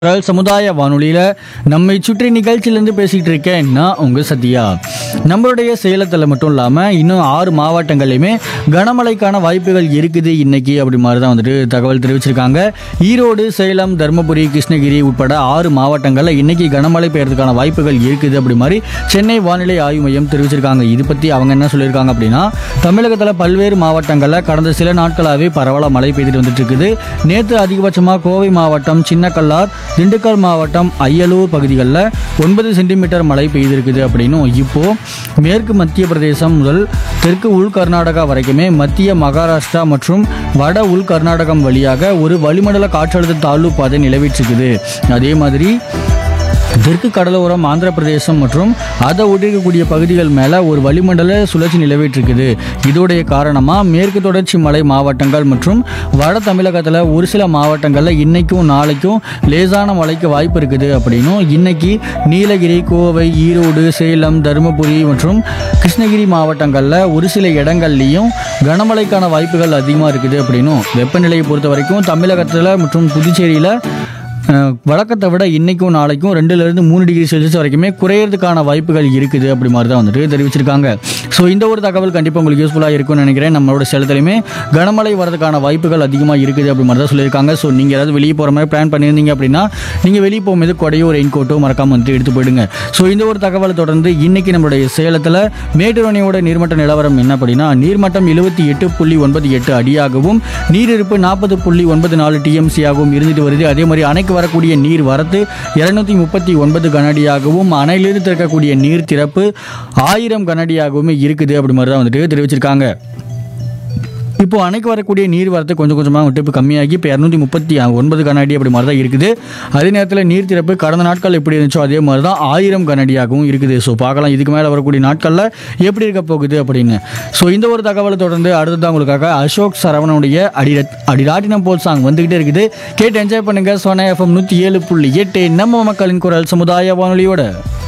குரல் சமுதாய வானொலியில் நம்மை சுற்றி நிகழ்ச்சியிலேருந்து பேசிகிட்டு இருக்கேன் நான் உங்கள் சத்யா நம்மளுடைய சேலத்தில் மட்டும் இல்லாமல் இன்னும் ஆறு மாவட்டங்கள்லையுமே கனமழைக்கான வாய்ப்புகள் இருக்குது இன்னைக்கு அப்படி மாதிரி தான் வந்துட்டு தகவல் தெரிவிச்சிருக்காங்க ஈரோடு சேலம் தருமபுரி கிருஷ்ணகிரி உட்பட ஆறு மாவட்டங்களில் இன்னைக்கு கனமழை பெய்யறதுக்கான வாய்ப்புகள் இருக்குது அப்படி மாதிரி சென்னை வானிலை ஆய்வு மையம் தெரிவிச்சிருக்காங்க இது பற்றி அவங்க என்ன சொல்லியிருக்காங்க அப்படின்னா தமிழகத்தில் பல்வேறு மாவட்டங்களில் கடந்த சில நாட்களாகவே பரவலாக மழை பெய்துட்டு வந்துட்டு இருக்குது நேற்று அதிகபட்சமாக கோவை மாவட்டம் சின்னக்கல்லார் திண்டுக்கல் மாவட்டம் அய்யலூர் பகுதிகளில் ஒன்பது சென்டிமீட்டர் மழை பெய்திருக்குது அப்படின்னும் இப்போ மேற்கு மத்திய பிரதேசம் முதல் தெற்கு உள் கர்நாடகா வரைக்குமே மத்திய மகாராஷ்டிரா மற்றும் வட உள் கர்நாடகம் வழியாக ஒரு வளிமண்டல காற்றழுத்த தாழ்வு பாதை நிலவிட்டிருக்குது அதே மாதிரி தெற்கு கடலோரம் ஆந்திர பிரதேசம் மற்றும் அதை ஒட்டிருக்கக்கூடிய பகுதிகள் மேலே ஒரு வளிமண்டல சுழற்சி நிலவிட்டிருக்குது இதோடைய காரணமாக மேற்கு தொடர்ச்சி மலை மாவட்டங்கள் மற்றும் வட தமிழகத்தில் ஒரு சில மாவட்டங்களில் இன்னைக்கும் நாளைக்கும் லேசான மழைக்கு வாய்ப்பு இருக்குது அப்படின்னும் இன்னைக்கு நீலகிரி கோவை ஈரோடு சேலம் தருமபுரி மற்றும் கிருஷ்ணகிரி மாவட்டங்களில் ஒரு சில இடங்கள்லையும் கனமழைக்கான வாய்ப்புகள் அதிகமாக இருக்குது அப்படின்னும் வெப்பநிலையை பொறுத்த வரைக்கும் தமிழகத்தில் மற்றும் புதுச்சேரியில் அஹ் வழக்கத்தை விட இன்னைக்கும் நாளைக்கும் ரெண்டுலேருந்து மூணு டிகிரி செல்சியஸ் வரைக்குமே குறையறதுக்கான வாய்ப்புகள் இருக்குது அப்படி மாதிரி தான் வந்துட்டு தெரிவிச்சிருக்காங்க ஸோ இந்த ஒரு தகவல் கண்டிப்பாக உங்களுக்கு யூஸ்ஃபுல்லாக இருக்கும்னு நினைக்கிறேன் நம்மளோட சேலத்துலையுமே கனமழை வரதுக்கான வாய்ப்புகள் அதிகமாக இருக்குது அப்படி மாதிரி தான் சொல்லியிருக்காங்க ஸோ நீங்கள் ஏதாவது வெளியே போகிற மாதிரி பிளான் பண்ணியிருந்தீங்க அப்படின்னா நீங்கள் வெளியே போகும்போது கொடையோ ரெயின் கோட்டோ மறக்காம வந்துட்டு எடுத்து போயிடுங்க ஸோ இந்த ஒரு தகவலை தொடர்ந்து இன்னைக்கு நம்மளுடைய சேலத்தில் மேட்டூர் அணையோட நீர்மட்ட நிலவரம் என்ன அப்படின்னா நீர்மட்டம் எழுபத்தி எட்டு புள்ளி ஒன்பது எட்டு அடியாகவும் நீரிருப்பு நாற்பது புள்ளி ஒன்பது நாலு டிஎம்சி ஆகவும் இருந்துட்டு வருது அதே மாதிரி அணைக்கு வரக்கூடிய நீர் வரத்து இருநூத்தி முப்பத்தி ஒன்பது கனஅடியாகவும் அணையிலிருந்து திறக்கக்கூடிய நீர் திறப்பு ஆயிரம் கனஅடியாகவும் இருக்குது அப்படி மாதிரி தான் வந்துட்டு தெரிவிச்சிருக்காங்க இப்போ அணைக்கு வரக்கூடிய நீர் வரத்து கொஞ்சம் கொஞ்சமாக வந்துட்டு இப்போ கம்மியாகி இப்போ இரநூத்தி முப்பத்தி ஒன்பது கனஅடி அப்படி மாதிரி தான் இருக்குது அதே நேரத்தில் நீர் திறப்பு கடந்த நாட்கள் எப்படி இருந்துச்சோ அதே மாதிரி தான் ஆயிரம் கனஅடியாகவும் இருக்குது ஸோ பார்க்கலாம் இதுக்கு மேலே வரக்கூடிய நாட்களில் எப்படி இருக்க போகுது அப்படின்னு ஸோ இந்த ஒரு தகவலை தொடர்ந்து அடுத்ததான் உங்களுக்காக அசோக் சரவணனுடைய அடி அடிராட்டினம் போல் சாங் வந்துகிட்டே இருக்குது கேட்டு என்ஜாய் பண்ணுங்க சோனா எஃப்எம் நூற்றி ஏழு புள்ளி எட்டு நம்ம மக்களின் குரல் சமுதாய வானொலியோட